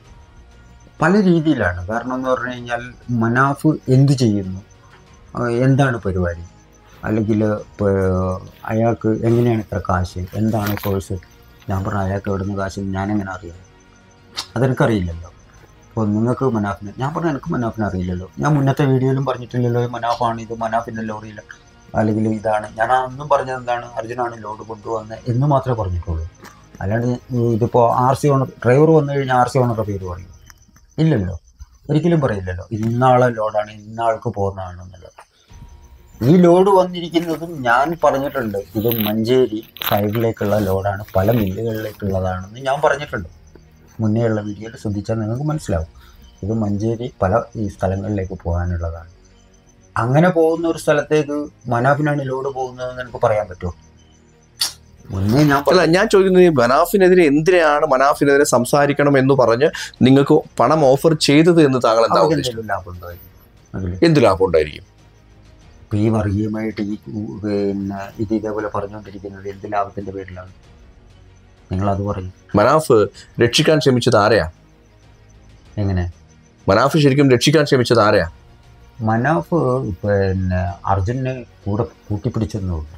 Speaker 1: പല രീതിയിലാണ് കാരണം എന്ന് പറഞ്ഞു കഴിഞ്ഞാൽ മനാഫ് എന്ത് ചെയ്യുന്നു ആ, എന്താണ് പരിപാടി അല്ലെങ്കിൽ ഇപ്പോൾ അയാൾക്ക് എങ്ങനെയാണ് ഇത്ര കാശ് എന്താണ് കോഴ്സ് ഞാൻ പറഞ്ഞ അയാൾക്ക് എവിടെ നിന്ന് കാശ് ഞാനെങ്ങനെ അറിയാം അതെനിക്കറിയില്ലല്ലോ അപ്പോൾ നിങ്ങൾക്ക് മനാഫിനെ ഞാൻ പറഞ്ഞ എനിക്ക് മനാഫിനെ അറിയില്ലല്ലോ ഞാൻ മുന്നത്തെ വീഡിയോയിലും പറഞ്ഞിട്ടില്ലല്ലോ ഈ മനാഫാണ് ഇത് മനാഫിൻ്റെ ലോറിയില്ല അല്ലെങ്കിൽ ഇതാണ് ഞാൻ അന്നും പറഞ്ഞത് എന്താണ് അർജുനാണ് ലോഡ് കൊണ്ടുവന്നത് എന്ന് മാത്രമേ പറഞ്ഞിട്ടുള്ളൂ അല്ലാണ്ട് ഇതിപ്പോൾ ആർ സി ഓണർ ഡ്രൈവർ വന്നു കഴിഞ്ഞാൽ ആർ സി ഓണറുടെ പേര് പറയും ഇല്ലല്ലോ ഒരിക്കലും പറയില്ലല്ലോ ഇന്നാളെ ലോഡാണ് ഇന്നാൾക്ക് പോകുന്നതാണ് എന്നുള്ളത് ഈ ലോഡ് വന്നിരിക്കുന്നതും ഞാൻ പറഞ്ഞിട്ടുണ്ട് ഇത് മഞ്ചേരി സൈഡിലേക്കുള്ള ലോഡാണ് പല മില്ലുകളിലേക്കുള്ളതാണെന്ന് ഞാൻ പറഞ്ഞിട്ടുണ്ട് മുന്നേ ഉള്ള വീഡിയോയിൽ ശ്രദ്ധിച്ചാൽ നിങ്ങൾക്ക് മനസ്സിലാവും ഇത് മഞ്ചേരി പല ഈ സ്ഥലങ്ങളിലേക്ക് പോകാനുള്ളതാണ് അങ്ങനെ പോകുന്ന ഒരു സ്ഥലത്തേക്ക് മനാഫിനാണ് ലോഡ് പോകുന്നതെന്ന് എനിക്ക് പറയാൻ പറ്റുമോ മുന്നേ ഞാൻ
Speaker 2: അല്ല ഞാൻ ചോദിക്കുന്നത് ഈ മനാഫിനെതിരെ എന്തിനാണ് മനാഫിനെതിരെ സംസാരിക്കണം എന്ന് പറഞ്ഞ് നിങ്ങൾക്ക് പണം ഓഫർ ചെയ്തത് എന്ന് താങ്കൾ എന്താ
Speaker 1: അവർക്ക്
Speaker 2: ഉദ്ദേശിച്ചത്
Speaker 1: എന്തെങ്കിലും ലാഭം ഉണ്ടായിരുന്നു അതിൽ
Speaker 2: എന്ത് ലാഭം ഉണ്ടായിരിക്കും
Speaker 1: ഇപ്പൊ ഈ വർഗീയമായിട്ട് ഈ കു- പിന്നെ ഇത് ഇതേപോലെ പറഞ്ഞുകൊണ്ടിരിക്കുന്നത് എന്ത് ലാഭത്തിന്റെ പേരിലാണ് നിങ്ങൾ അത് പറയും
Speaker 2: മനാഫ് രക്ഷിക്കാൻ ശ്രമിച്ചത് ആരെയാ
Speaker 1: എങ്ങനെ
Speaker 2: മനാഫ് ശരിക്കും രക്ഷിക്കാൻ ശ്രമിച്ചത് ആരെയാ
Speaker 1: മനാഫ് പിന്നെ അർജുനെ കൂടെ കൂട്ടിപ്പിടിച്ചെന്നേ ഉള്ളൂ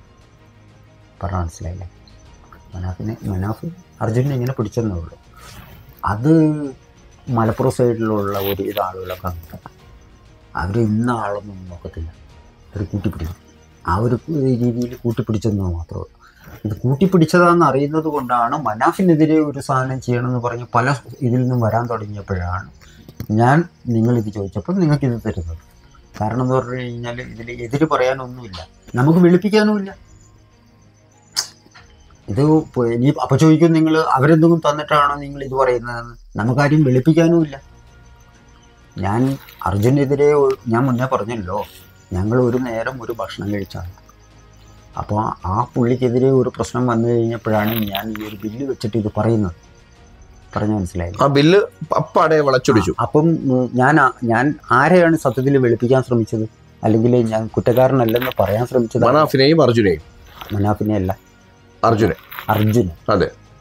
Speaker 1: പറഞ്ഞ മനസ്സിലായില്ലേ മനാഫിനെ മനാഫ് അർജുനെ ഇങ്ങനെ പിടിച്ചെന്നേ ഉള്ളൂ അത് മലപ്പുറം സൈഡിലുള്ള ഒരു ഇത് ആളുകളൊക്കെ അങ്ങനെ അവർ ഇന്ന ആളൊന്നും നോക്കത്തില്ല അവർ കൂട്ടിപ്പിടിക്കും ആ ഒരു രീതിയിൽ കൂട്ടിപ്പിടിച്ചെന്ന് മാത്രമേ ഉള്ളൂ ഇത് കൂട്ടിപ്പിടിച്ചതാണെന്ന് അറിയുന്നത് കൊണ്ടാണ് മനാഫിനെതിരെ ഒരു സാധനം ചെയ്യണമെന്ന് പറഞ്ഞ് പല ഇതിൽ നിന്നും വരാൻ തുടങ്ങിയപ്പോഴാണ് ഞാൻ നിങ്ങളിത് ചോദിച്ചപ്പോൾ നിങ്ങൾക്കിത് തരുന്നത് കാരണം എന്ന് പറഞ്ഞു കഴിഞ്ഞാൽ ഇതിൽ എതിര് പറയാനൊന്നുമില്ല നമുക്ക് വിളിപ്പിക്കാനുമില്ല ഇത് ഇപ്പൊ ഇനി അപ്പൊ ചോദിക്കും നിങ്ങൾ അവരെന്തെങ്കിലും തന്നിട്ടാണോ നിങ്ങൾ ഇത് പറയുന്നതെന്ന് നമുക്കാരും വെളുപ്പിക്കാനുമില്ല ഞാൻ അർജുനെതിരെ ഒ- ഞാൻ മുന്നേ പറഞ്ഞല്ലോ ഞങ്ങൾ ഒരു നേരം ഒരു ഭക്ഷണം കഴിച്ചാണ് അപ്പോൾ ആ പുള്ളിക്കെതിരെ ഒരു പ്രശ്നം വന്നു കഴിഞ്ഞപ്പോഴാണ് ഞാൻ ഈ ഒരു ബില്ല് വെച്ചിട്ട് ഇത് പറയുന്നത് പറഞ്ഞു മനസ്സിലായില്ല
Speaker 2: ആ ബില്ല് അപ്പാടെ വളച്ചൊടിച്ചു
Speaker 1: അപ്പം ഉം, ഞാൻ ആ- ഞാൻ ആരെയാണ് സത്യത്തിൽ വെളുപ്പിക്കാൻ ശ്രമിച്ചത് അല്ലെങ്കിൽ ഞാൻ കുറ്റക്കാരനല്ലെന്ന് പറയാൻ ശ്രമിച്ചത്
Speaker 2: മനാഫിനെയും അർജുനെയും
Speaker 1: മനാഫിനെ അല്ല
Speaker 2: അർജുനെ
Speaker 1: അർജുൻ
Speaker 2: അതെ.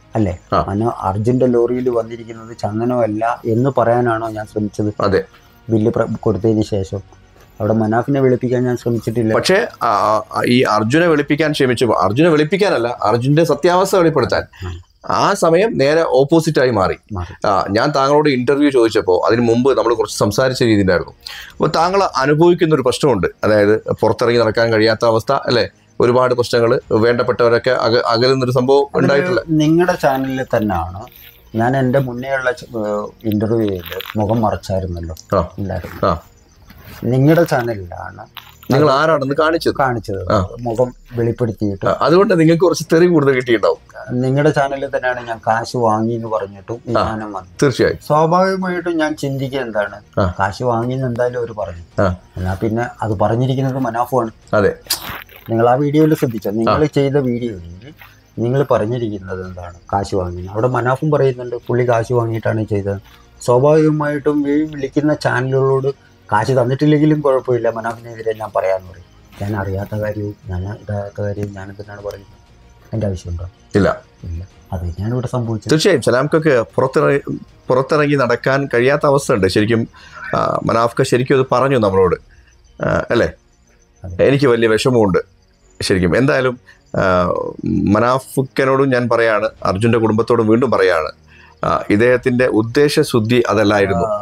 Speaker 1: അല്ലേ
Speaker 2: ആ.
Speaker 1: മനോ അർജുന്റെ ലോറിയിൽ വന്നിരിക്കുന്നത് ചന്ദനമല്ല എന്ന് പറയാനാണോ ഞാൻ ശ്രമിച്ചത്
Speaker 2: അതെ
Speaker 1: ബില്ല് പ്ര- കൊടുത്തതിന് ശേഷം അവിടെ മനാഫിനെ വിളിപ്പിക്കാൻ ഞാൻ ശ്രമിച്ചിട്ടില്ല
Speaker 2: പക്ഷേ ആ, ആ, ഈ അർജുനെ വെളുപ്പിക്കാൻ ശ്രമിച്ചു അർജുനെ വെളുപ്പിക്കാനല്ല അർജുന്റെ സത്യാവസ്ഥ വെളിപ്പെടുത്താൻ
Speaker 1: ഉം.
Speaker 2: ആ സമയം നേരെ ഓപ്പോസിറ്റ് ആയി മാറി
Speaker 1: മാറി.
Speaker 2: ആ, ഞാൻ താങ്കളോട് ഇന്റർവ്യൂ ചോദിച്ചപ്പോൾ അതിന് മുമ്പ് നമ്മൾ കുറച്ച് സംസാരിച്ച രീതിയിലായിരുന്നു അപ്പോൾ താങ്കൾ അനുഭവിക്കുന്ന ഒരു പ്രശ്നമുണ്ട് അതായത് പുറത്തിറങ്ങി നടക്കാൻ കഴിയാത്ത അവസ്ഥ അല്ലെ ഒരുപാട് പ്രശ്നങ്ങൾ വേണ്ടപ്പെട്ടവരൊക്കെ അക അകലുന്നൊരു സംഭവം ഉണ്ടായിട്ടില്ല
Speaker 1: നിങ്ങളുടെ ചാനലിൽ തന്നെയാണ് ഞാൻ എൻ്റെ മുന്നേയുള്ള ഇന്റർവ്യൂയിൽ മുഖം മറച്ചായിരുന്നല്ലോ
Speaker 2: ആ.
Speaker 1: ഇല്ലായിരുന്നു
Speaker 2: ആ
Speaker 1: നിങ്ങളുടെ ചാനലിലാണ്
Speaker 2: നിങ്ങൾ ആരാണെന്ന് കാണിച്ചത്
Speaker 1: കാണിച്ചത്
Speaker 2: ആ.
Speaker 1: മുഖം വെളിപ്പെടുത്തിയിട്ട്
Speaker 2: ആ, അതുകൊണ്ട് നിങ്ങൾക്ക് കുറച്ച് തെറി കൂടുതൽ കിട്ടിയിട്ടുണ്ടാവും
Speaker 1: നിങ്ങളുടെ ചാനലിൽ തന്നെയാണ് ഞാൻ കാശ് വാങ്ങി എന്ന് പറഞ്ഞിട്ടും ഈ
Speaker 2: ആ.
Speaker 1: സാധനം വന്നു
Speaker 2: തീർച്ചയായും
Speaker 1: സ്വാഭാവികമായിട്ടും ഞാൻ ചിന്തിക്കുക എന്താണ്
Speaker 2: ആ.
Speaker 1: കാശ് വാങ്ങിയെന്ന് എന്തായാലും അവർ പറഞ്ഞു
Speaker 2: ആ.
Speaker 1: എന്നാ പിന്നെ അത് പറഞ്ഞിരിക്കുന്നത് മനാഫുമാണ്
Speaker 2: അതെ
Speaker 1: നിങ്ങൾ ആ വീഡിയോയിൽ ശ്രദ്ധിച്ചോ നിങ്ങൾ ചെയ്ത വീഡിയോയിൽ നിങ്ങൾ പറഞ്ഞിരിക്കുന്നത് എന്താണ് കാശ് വാങ്ങി അവിടെ മനാഫും പറയുന്നുണ്ട് പുള്ളി കാശ് വാങ്ങിയിട്ടാണ് ചെയ്തത് സ്വാഭാവികമായിട്ടും ഈ വിളിക്കുന്ന ചാനലുകളോട് കാശ് തന്നിട്ടില്ലെങ്കിലും കുഴപ്പമില്ല മനാഫിനെതിരെ ഞാൻ പറയാമെന്ന് പറയും ഞാൻ അറിയാത്ത കാര്യവും ഞാൻ ഇതാത്ത കാര്യവും ഞാൻ എന്തിനാണ് പറയുന്നത് എൻ്റെ ആവശ്യമുണ്ടോ
Speaker 2: ഇല്ല
Speaker 1: ഇല്ല അത് ഞാനിവിടെ സംഭവിച്ചത്
Speaker 2: തീർച്ചയായും സലാംക്കൊക്കെ പുറത്തിറങ്ങി പുറത്തിറങ്ങി നടക്കാൻ കഴിയാത്ത അവസ്ഥയുണ്ട് ശരിക്കും ആ, മനാഫ്ക ശരിക്കും അത് പറഞ്ഞു നമ്മളോട് ആ, അല്ലേ
Speaker 1: അതെ.
Speaker 2: എനിക്ക് വലിയ വിഷമമുണ്ട് ശരിക്കും എന്തായാലും ആ, മനാഫുക്കനോടും ഞാൻ പറയാണ് അർജുൻ്റെ കുടുംബത്തോടും വീണ്ടും പറയാണ് ആ, ഇദ്ദേഹത്തിന്റെ ഉദ്ദേശശുദ്ധി അതല്ലായിരുന്നു
Speaker 1: ആ,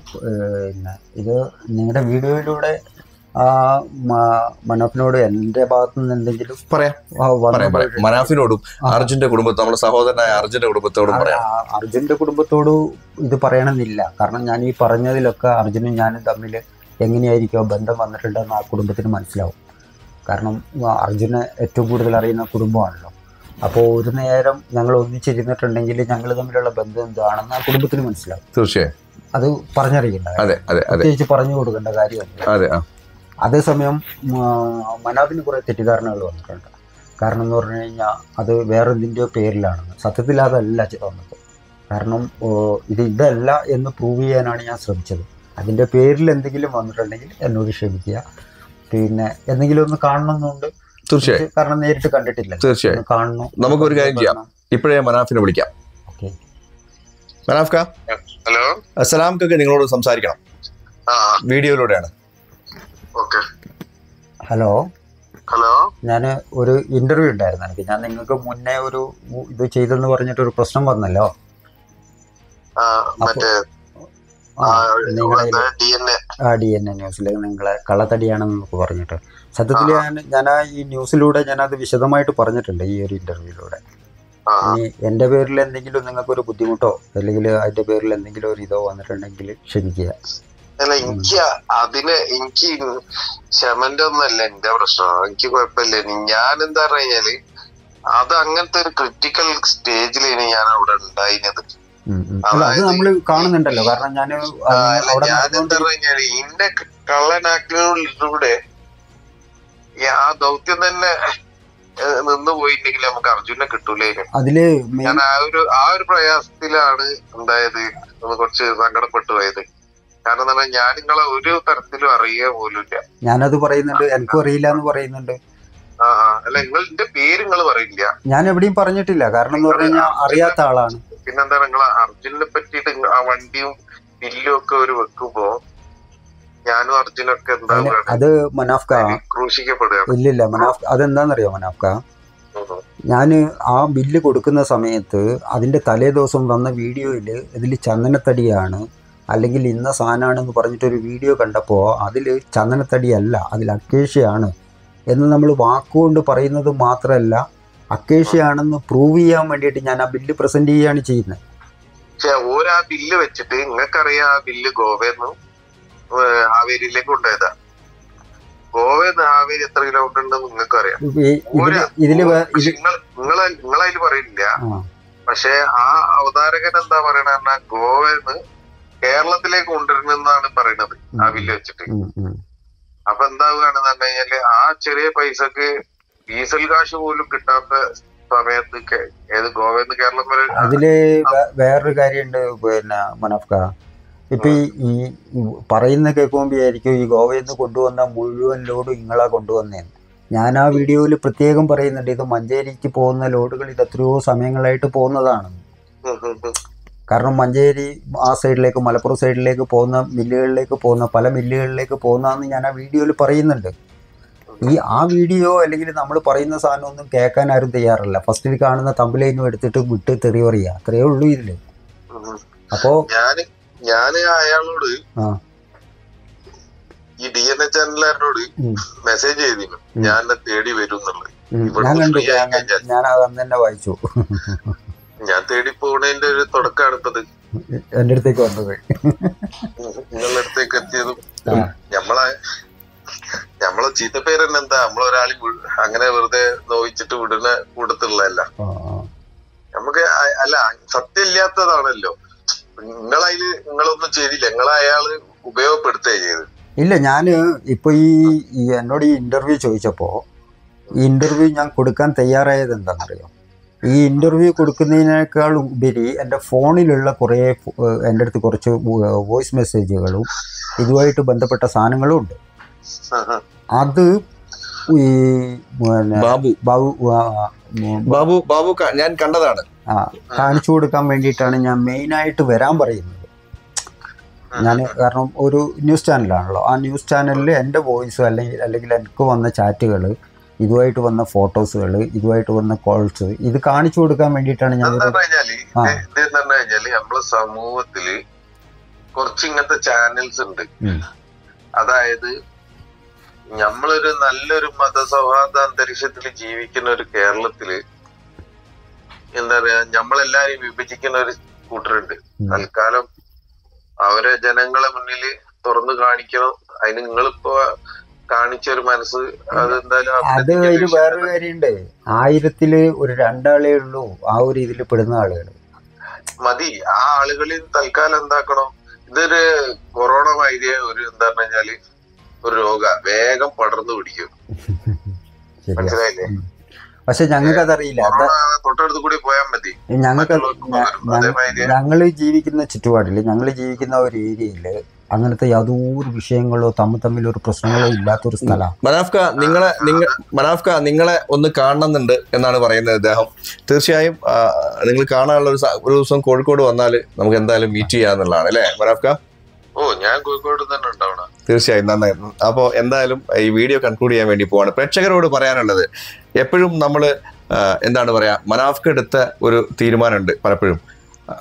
Speaker 1: പിന്നെ ഇത് നിങ്ങളുടെ വീഡിയോയിലൂടെ ആ മ- മനോഫിനോട് എൻ്റെ ഭാഗത്തു നിന്ന് എന്തെങ്കിലും
Speaker 2: പറയാം
Speaker 1: ആ, വന്നു
Speaker 2: പറയാം പറയാം
Speaker 1: പോയിട്ട്
Speaker 2: മനാഫിനോടും
Speaker 1: ആ.
Speaker 2: അർജുന്റെ കുടുംബത്തോടും നമ്മുടെ സഹോദരനായ അർജുന്റെ കുടുംബത്തോടും
Speaker 1: ആ,
Speaker 2: പറയാം
Speaker 1: ആ, അർജുന്റെ കുടുംബത്തോട് ഇത് പറയണമെന്നില്ല കാരണം ഞാൻ ഈ പറഞ്ഞതിലൊക്കെ അർജുനും ഞാനും തമ്മിൽ എങ്ങനെയായിരിക്കും ആ ബന്ധം വന്നിട്ടുണ്ടെന്ന് ആ കുടുംബത്തിന് മനസ്സിലാവും കാരണം ആ, അർജുനെ ഏറ്റവും കൂടുതൽ അറിയുന്ന കുടുംബമാണല്ലോ അപ്പോൾ ഒരു നേരം ഞങ്ങൾ ഒന്നിച്ചിരുന്നിട്ടുണ്ടെങ്കിൽ ഞങ്ങൾ തമ്മിലുള്ള ബന്ധം എന്താണെന്ന് ആ കുടുംബത്തിന് മനസ്സിലാവും
Speaker 2: തീർച്ചയായും
Speaker 1: അത് പറഞ്ഞറിയണ്ട
Speaker 2: അതെ അതെ അതെ
Speaker 1: പ്രത്യേകിച്ച് പറഞ്ഞു കൊടുക്കേണ്ട കാര്യമല്ല
Speaker 2: അതെ ആ
Speaker 1: അതേസമയം ആ, മനാഫിന് കുറേ തെറ്റിദ്ധാരണകൾ വന്നിട്ടുണ്ട് കാരണം എന്ന് പറഞ്ഞു കഴിഞ്ഞാൽ അത് വേറെ എന്തിൻ്റെയോ പേരിലാണെന്ന് സത്യത്തിൽ അതല്ല ചെ- വന്നത് കാരണം ഓ, ഇത് ഇതല്ല എന്ന് പ്രൂവ് ചെയ്യാനാണ് ഞാൻ ശ്രമിച്ചത് അതിൻ്റെ പേരിൽ എന്തെങ്കിലും വന്നിട്ടുണ്ടെങ്കിൽ എന്നോട് ക്ഷമിക്കുക പിന്നെ എന്തെങ്കിലും ഒന്ന് കാണണമെന്നുണ്ട്
Speaker 2: തീർച്ചയായും
Speaker 1: കാരണം നേരിട്ട് കണ്ടിട്ടില്ല
Speaker 2: തീർച്ചയായും
Speaker 1: ഒന്ന് കാണണം
Speaker 2: നമുക്കൊരു കാര്യം ചെയ്യാം. ഇപ്പോഴേ മനാഫിനെ വിളിക്കാം
Speaker 1: ഓക്കെ
Speaker 2: മനാഫ്ക
Speaker 3: ഹലോ
Speaker 2: സലാംക്കൊക്കെ നിങ്ങളോട് സംസാരിക്കണം
Speaker 3: ആ
Speaker 2: വീഡിയോയിലൂടെയാണ്
Speaker 3: ഓക്കെ
Speaker 1: ഹലോ
Speaker 3: ഹലോ
Speaker 1: ഞാൻ ഒരു ഇൻ്റർവ്യൂ ഉണ്ടായിരുന്നു എനിക്ക് ഞാൻ നിങ്ങൾക്ക് മുന്നേ ഒരു ഇത് ചെയ്തെന്ന് പറഞ്ഞിട്ട് ഒരു പ്രശ്നം വന്നല്ലോ
Speaker 3: ആ മറ്റേ
Speaker 1: ആ, നിങ്ങളുടെ
Speaker 3: ഡി എൻ എ
Speaker 1: ആ ഡി എൻ എ ന്യൂസിൽ നിങ്ങളെ കള്ളത്തടിയാണെന്ന് നമുക്ക് പറഞ്ഞിട്ട് സത്യത്തിൽ ഞാൻ ഞാൻ ആ ഈ ന്യൂസിലൂടെ ഞാൻ അത് വിശദമായിട്ട് പറഞ്ഞിട്ടുണ്ട് ഈ ഒരു ഇന്റർവ്യൂയിലൂടെ
Speaker 3: ആ
Speaker 1: ഇനി എൻ്റെ പേരിൽ എന്തെങ്കിലും നിങ്ങൾക്ക് ഒരു ബുദ്ധിമുട്ടോ അല്ലെങ്കിൽ അതിൻ്റെ പേരിൽ എന്തെങ്കിലും ഒരു ഇതോ വന്നിട്ടുണ്ടെങ്കിൽ ക്ഷമിക്കുക
Speaker 3: അല്ല എനിക്ക് അതിന് എനിക്ക് ക്ഷമന്റെ ഒന്നല്ല എന്റെ പ്രശ്നം എനിക്ക് കുഴപ്പമില്ല ഞാൻ എന്താ പറഞ്ഞാല് അത് അങ്ങനത്തെ ഒരു ക്രിട്ടിക്കൽ സ്റ്റേജിലാണ് ഞാൻ അവിടെ ഉണ്ടായിരുന്നത്
Speaker 1: ഉം, ഉം. അല്ല അത് നമ്മൾ കാണുന്നുണ്ടല്ലോ കാരണം ഞാൻ
Speaker 3: ആ, അല്ല,
Speaker 1: അവിടെ
Speaker 3: ഞാൻ എന്താ
Speaker 1: നടന്നുകൊണ്ടിരി-
Speaker 3: പറഞ്ഞാല് ഇന്ന കള്ളനാക്കിലൂടെ ഈ ആ ദൗത്യം തന്നെ ഏഹ്, നിന്ന് പോയിട്ടുണ്ടെങ്കിൽ നമുക്ക് അർജുനെ കിട്ടൂലേനു
Speaker 1: അതില് മെയിൻ
Speaker 3: ഞാൻ ആ ഒരു ആ ഒരു പ്രയാസത്തിലാണ് ഉണ്ടായത് ഒന്ന് കുറച്ച് സങ്കടപ്പെട്ടു പോയത് കാരണം എന്താ പറഞ്ഞാൽ ഞാൻ നിങ്ങളെ ഒരു തരത്തിലും അറിയുക പോലുമില്ല
Speaker 1: ഞാനത് പറയുന്നുണ്ട് എനിക്കും അറിയില്ല എന്ന് പറയുന്നുണ്ട്
Speaker 3: ആ ആ. അല്ല നിങ്ങളുടെ പേര് നിങ്ങൾ പറയില്ല
Speaker 1: ഞാൻ എവിടെയും പറഞ്ഞിട്ടില്ല കാരണം എന്ന് പറഞ്ഞു കഴിഞ്ഞാൽ അറിയാത്ത ആളാണ്
Speaker 3: പിന്നെന്താ നിങ്ങൾ അർജുനെ പറ്റിയിട്ട് ആ വണ്ടിയും ബില്ലും ഒക്കെ ഒരു വെക്കുമ്പോ ഞാനും അർജുനൊക്കെ എന്താ
Speaker 1: അതിന്
Speaker 3: പറയുക
Speaker 1: അത് മനാഫ്ക
Speaker 3: ക്രൂശിക്കപ്പെടുകയാണ്
Speaker 1: ഇല്ലില്ല മനാഫ് അതെന്താണെന്നറിയോ മനാഫ്ക
Speaker 3: ഉം.
Speaker 1: ഞാൻ ആ ബില്ല് കൊടുക്കുന്ന സമയത്ത് അതിൻ്റെ തലേ ദിവസം വന്ന വീഡിയോയിൽ ഇതിൽ ചന്ദനത്തടിയാണ് അല്ലെങ്കിൽ ഇന്ന സാധനമാണെന്ന് പറഞ്ഞിട്ടൊരു വീഡിയോ കണ്ടപ്പോൾ അതിൽ ചന്ദനത്തടിയല്ല അതിൽ അക്കേഷ്യയാണ് എന്ന് നമ്മൾ വാക്കുകൊണ്ട് പറയുന്നത് മാത്രമല്ല അക്കേഷ്യയാണെന്ന് പ്രൂവ് ചെയ്യാൻ വേണ്ടിയിട്ട് ഞാൻ ആ ബില്ല് പ്രസൻറ്റ് ചെയ്യുകയാണ് ചെയ്യുന്നത്
Speaker 3: പക്ഷെ ഓരാ ബില്ല് വെച്ചിട്ട് നിങ്ങൾക്കറിയാം ആ ബില്ല് ഗോവന്ന് ഹാവേരിയിലേക്ക് കൊണ്ടുപോയതാ ഗോവന്ന് ഹാവേരി എത്ര കിലോമീറ്റർ ഉണ്ടെന്ന് നിങ്ങൾക്ക് അറിയാം
Speaker 1: ഇതിൽ ഇതിൽ
Speaker 3: പക്ഷെ നിങ്ങൾ നിങ്ങളെ നിങ്ങളതിൽ പറയില്ല
Speaker 1: ആ
Speaker 3: പക്ഷെ ആ അവതാരകൻ എന്താ പറയണ ഗോവന്ന് കേരളത്തിലേക്ക് കൊണ്ടുവരുന്നെന്നാണ് പറയണത് ആ ബില്ല് വെച്ചിട്ട്
Speaker 1: ഉം, ഉം.
Speaker 3: അപ്പൊ എന്താവുകയാണെന്ന് പറഞ്ഞു കഴിഞ്ഞാല് ആ ചെറിയ പൈസക്ക് ഡീസൽ കാശ് പോലും കിട്ടാത്ത സമയത്ത് കേ- ഏത് ഗോവന്ന് കേരളം വരെ
Speaker 1: അതില് വേ- വേറൊരു കാര്യമുണ്ട് പിന്നെ മനോഫ്ക ഇപ്പൊ ഈ ഈ ഈ പറയുന്ന കേൾക്കുമ്പോൾ വിചാരിക്കും ഈ ഗോവയിൽ നിന്ന് കൊണ്ടുവന്ന മുഴുവൻ ലോഡും ഇങ്ങളാ കൊണ്ടുവന്നേന്ന് ഞാൻ ആ വീഡിയോയിൽ പ്രത്യേകം പറയുന്നുണ്ട് ഇത് മഞ്ചേരിക്ക് പോകുന്ന ലോഡുകൾ ഇത് എത്രയോ സമയങ്ങളായിട്ട് പോകുന്നതാണ്
Speaker 3: ഉം, ഉം, ഉം.
Speaker 1: കാരണം മഞ്ചേരി ആ സൈഡിലേക്ക് മലപ്പുറം സൈഡിലേക്ക് പോകുന്ന മില്ലുകളിലേക്ക് പോകുന്ന പല മില്ലുകളിലേക്ക് പോകുന്നതെന്ന് ഞാൻ ആ വീഡിയോയിൽ പറയുന്നുണ്ട് ഈ ആ വീഡിയോ അല്ലെങ്കിൽ നമ്മൾ പറയുന്ന സാധനം ഒന്നും കേൾക്കാൻ ആരും തയ്യാറല്ല ഫസ്റ്റിൽ കാണുന്ന തമ്പിലൈനും എടുത്തിട്ട് വിട്ട് തെറി പറയുക അത്രയേ ഉള്ളൂ ഇതിൽ
Speaker 3: ഉം, ഉം.
Speaker 1: അപ്പോൾ
Speaker 3: ഞാന് ഞാന് അയാളോട്
Speaker 1: ആ.
Speaker 3: ഈ ഡി എൻ എ ചാനലുകാരനോട്
Speaker 1: ഉം.
Speaker 3: മെസ്സേജ് ചെയ്തിരുന്നു
Speaker 1: ഉം.
Speaker 3: ഞാൻ എന്നെ തേടി വരും എന്നുള്ളത്
Speaker 1: ഉം,
Speaker 3: ഇവിടെ
Speaker 1: ഞാൻ കണ്ടു
Speaker 3: free ആയി
Speaker 1: ഞാൻ
Speaker 3: കഴിഞ്ഞാൽ.
Speaker 1: ഞാൻ അത് അന്ന് തന്നെ വായിച്ചു
Speaker 3: ഞാൻ തേടി പോണതിന്റെ ഒരു തുടക്കമാണ് ഇപ്പത്
Speaker 1: എൻ്റെ അടുത്തേക്ക് വന്നത്
Speaker 3: നിങ്ങളുടെ അടുത്തേക്ക് എത്തിയതും
Speaker 1: ആ.
Speaker 3: ഞമ്മളെ ഞമ്മളെ ചീത്തപ്പേര് തന്നെ എന്താ നമ്മളൊരാളി അങ്ങനെ വെറുതെ നോയിച്ചിട്ട് വിടുന്ന കൂട്ടത്തിലുള്ളതല്ല
Speaker 1: ആ, ആ.
Speaker 3: നമുക്ക് അ- അല്ല സത്യമില്ലാത്തതാണല്ലോ നിങ്ങളതില് നിങ്ങളൊന്നും ചെയ്തില്ല നിങ്ങളെ അയാള് ഉപയോഗപ്പെടുത്തുക ചെയ്ത്
Speaker 1: ഇല്ല ഞാൻ ഇപ്പോൾ ഈ ഈ എന്നോട് ഈ ഇൻ്റർവ്യൂ ചോദിച്ചപ്പോൾ ഈ ഇൻ്റർവ്യൂ ഞാൻ കൊടുക്കാൻ തയ്യാറായത് എന്താണെന്നറിയോ ഈ ഇൻ്റർവ്യൂ കൊടുക്കുന്നതിനേക്കാൾ ഉപരി എൻ്റെ ഫോണിലുള്ള കുറേ ഫോ- ഏഹ് എൻ്റെ അടുത്ത് കുറച്ച് വോയിസ് മെസ്സേജുകളും ഇതുമായിട്ട് ബന്ധപ്പെട്ട സാധനങ്ങളും ഉണ്ട് അത് ഈ പിന്നെ
Speaker 2: ബാബു
Speaker 1: ബാബു ആ, ഉം,
Speaker 2: ബാബു ബാബു ക- ഞാൻ കണ്ടതാണ്
Speaker 1: ആ, കാണിച്ചു കൊടുക്കാൻ വേണ്ടിയിട്ടാണ് ഞാൻ മെയിനായിട്ട് വരാൻ പറയുന്നത് ഞാൻ കാരണം ഒരു ന്യൂസ് ചാനലാണല്ലോ ആ ന്യൂസ് ചാനലിൽ എൻ്റെ വോയിസ് അല്ലെങ്കിൽ അല്ലെങ്കിൽ എനിക്ക് വന്ന ചാറ്റുകൾ ഇതുമായിട്ട് വന്ന ഫോട്ടോസുകൾ ഇതുമായിട്ട് വന്ന കോൾസ് ഇത് കാണിച്ചു കൊടുക്കാൻ വേണ്ടിയിട്ടാണ് ഞാൻ
Speaker 3: എന്താ
Speaker 1: ഒരു-
Speaker 3: പറഞ്ഞാല്
Speaker 1: ആ.
Speaker 3: ഇത് ഇതെന്ന് പറഞ്ഞു കഴിഞ്ഞാല് നമ്മളെ സമൂഹത്തില് കുറച്ച് ഇങ്ങനത്തെ ചാനൽസ് ഉണ്ട്
Speaker 1: ഉം.
Speaker 3: അതായത് നമ്മളൊരു നല്ലൊരു മതസൗഹാർദ്ദ അന്തരീക്ഷത്തിൽ ജീവിക്കുന്ന ഒരു കേരളത്തില് എന്താ പറയാ നമ്മളെല്ലാരും വിഭജിക്കുന്ന ഒരു കൂട്ടരുണ്ട്
Speaker 1: ഉം.
Speaker 3: തൽക്കാലം അവരെ ജനങ്ങളെ മുന്നിൽ തുറന്നു കാണിക്കണം അതിന് നിങ്ങളിപ്പോ കാണിച്ച ഒരു മനസ്സ് അതെന്തായാലും
Speaker 1: അത്
Speaker 3: അഭിനന്ദിക്കേണ്ട
Speaker 1: അതിൽ
Speaker 3: വിഷയം
Speaker 1: വേറൊരു
Speaker 3: തന്നെ.
Speaker 1: കാര്യമുണ്ട് ആയിരത്തില് ഒരു രണ്ടാളേ ഉള്ളൂ ആ ഒരു ഇതിൽ പെടുന്ന ആളുകൾ
Speaker 3: മതി ആ ആളുകളിൽ തൽക്കാലം എന്താക്കണം ഇതൊരു കൊറോണ മാതിരിയ ഒരു എന്താ പറഞ്ഞാല് ഒരു രോഗ വേഗം പടർന്നു പിടിക്കും
Speaker 1: ശരിയാ
Speaker 3: മനസ്സിലായില്ലേ
Speaker 1: പക്ഷെ ഞങ്ങൾക്ക് അതറിയില്ല അത്
Speaker 3: കൊറോണ തൊട്ടടുത്ത് കൂടി പോയാൽ മതി
Speaker 1: ഞങ്ങൾക്ക്
Speaker 3: മറ്റുള്ളവർക്ക് പകരും അതേമാതിരി
Speaker 1: ഞങ്ങൾ ജീവിക്കുന്ന ചുറ്റുപാടിൽ ഞങ്ങൾ ജീവിക്കുന്ന ഒരു ഏരിയയിൽ അങ്ങനത്തെ യാതൊരു വിഷയങ്ങളോ തമ്മിൽ തമ്മിൽ ഒരു പ്രശ്നങ്ങളോ ഇല്ലാത്തൊരു സ്ഥലമാണ്
Speaker 2: മനാഫ്ക നിങ്ങളെ നിങ്ങ മനാഫ്ക നിങ്ങളെ ഒന്ന് കാണണമെന്നുണ്ട് എന്നാണ് പറയുന്നത് അദ്ദേഹം തീർച്ചയായും ആ, നിങ്ങൾ കാണാനുള്ള ഒരു സ- ഒരു ദിവസം കോഴിക്കോട് വന്നാൽ നമുക്ക് എന്തായാലും മീറ്റ് ചെയ്യാന്നുള്ളതാണ് അല്ലേ മനാഫ്ക
Speaker 3: ഓ ഞാൻ കോഴിക്കോട് തന്നെ ഉണ്ടാവണം
Speaker 2: തീർച്ചയായും നന്നായി അപ്പോൾ എന്തായാലും ഈ വീഡിയോ കൺക്ലൂഡ് ചെയ്യാൻ വേണ്ടി പോവാണ് പ്രേക്ഷകരോട് പറയാനുള്ളത് എപ്പോഴും നമ്മൾ എന്താണ് പറയാ മനാഫ്ക്ക് എടുത്ത ഒരു തീരുമാനമുണ്ട് പലപ്പോഴും ആ,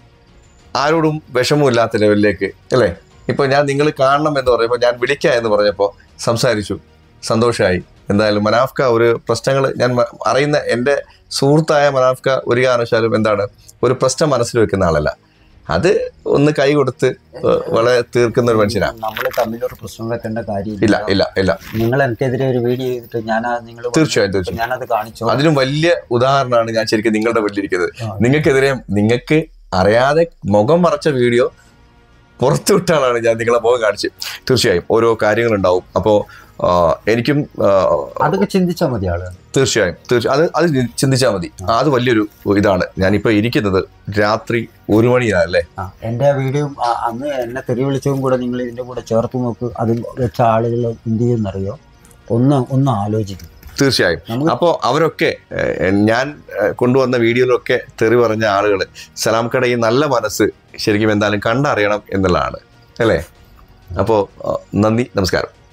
Speaker 2: ആരോടും വിഷമമില്ലാത്ത ലെവലിലേക്ക് അല്ലേ ഇപ്പൊ ഞാൻ നിങ്ങൾ കാണണം എന്ന് പറയുമ്പോൾ ഞാൻ വിളിക്കാം എന്ന് പറഞ്ഞപ്പോൾ സംസാരിച്ചു സന്തോഷമായി എന്തായാലും മനാഫ്ക ഒരു പ്രശ്നങ്ങൾ ഞാൻ മ- അറിയുന്ന എൻ്റെ സുഹൃത്തായ മനാഫ്ക ഒരു കാരണവശാലും എന്താണ് ഒരു പ്രശ്നം മനസ്സിൽ വെക്കുന്ന ആളല്ല അത് ഒന്ന് കൈ കൊടുത്ത് ഏഹ്, വളരെ തീർക്കുന്ന ഒരു മനുഷ്യനാണ്
Speaker 1: നമ്മൾ തമ്മിലൊരു പ്രശ്നം വെക്കേണ്ട
Speaker 2: ഇല്ല
Speaker 1: കാര്യമില്ല
Speaker 2: ഇല്ല ഇല്ല
Speaker 1: നിങ്ങൾ എനിക്കെതിരെ ഒരു വീഡിയോ ചെയ്തിട്ട് ഞാൻ നിങ്ങൾ
Speaker 2: തീർച്ചയായും, തീർച്ചയായും.
Speaker 1: ഞാനത് കാണിച്ചു
Speaker 2: അതിനും വലിയ ഉദാഹരണമാണ് ഞാൻ ശരിക്കും നിങ്ങളുടെ മുന്നിലിരിക്കുന്നത്
Speaker 1: ആ.
Speaker 2: നിങ്ങൾക്കെതിരെ നിങ്ങൾക്ക് അറിയാതെ മുഖം മറച്ച വീഡിയോ പുറത്തു വിട്ട ആളാണ് ഞാൻ നിങ്ങളെ മുഖം കാണിച്ച് തീർച്ചയായും ഓരോ കാര്യങ്ങളുണ്ടാവും അപ്പോൾ എനിക്കും ആ,
Speaker 1: അതൊക്കെ ചിന്തിച്ചാൽ മതി ആളുകൾ
Speaker 2: തീർച്ചയായും തീർച്ചയായും അത് അത് ചിന്തിച്ചാൽ മതി അത് വലിയൊരു ഇതാണ് ഞാനിപ്പോൾ ഇരിക്കുന്നത് രാത്രി ഒരു മണിയാണല്ലേ
Speaker 1: ആ എൻ്റെ ആ വീഡിയോ ആ- അന്ന് എന്നെ തെറി വിളിച്ചതും കൂടെ നിങ്ങൾ ഇതിൻ്റെ കൂടെ ചേർത്ത് നോക്ക് അതിൽ വെച്ച ആളുകൾ എന്ത് ചെയ്യുമെന്നറിയോ ഒന്ന് ഒന്ന് ആലോചിക്കും
Speaker 2: തീർച്ചയായും
Speaker 1: നമുക്ക്
Speaker 2: അപ്പോൾ അവരൊക്കെ ഏഹ്, ഞാൻ ഏഹ്, കൊണ്ടുവന്ന വീഡിയോയിലൊക്കെ തെറി പറഞ്ഞ ആളുകൾ സലാംക്കയുടെ ഈ നല്ല മനസ്സ് ശരിക്കും എന്തായാലും കണ്ടറിയണം എന്നുള്ളതാണ് അല്ലേ അപ്പോൾ നന്ദി നമസ്കാരം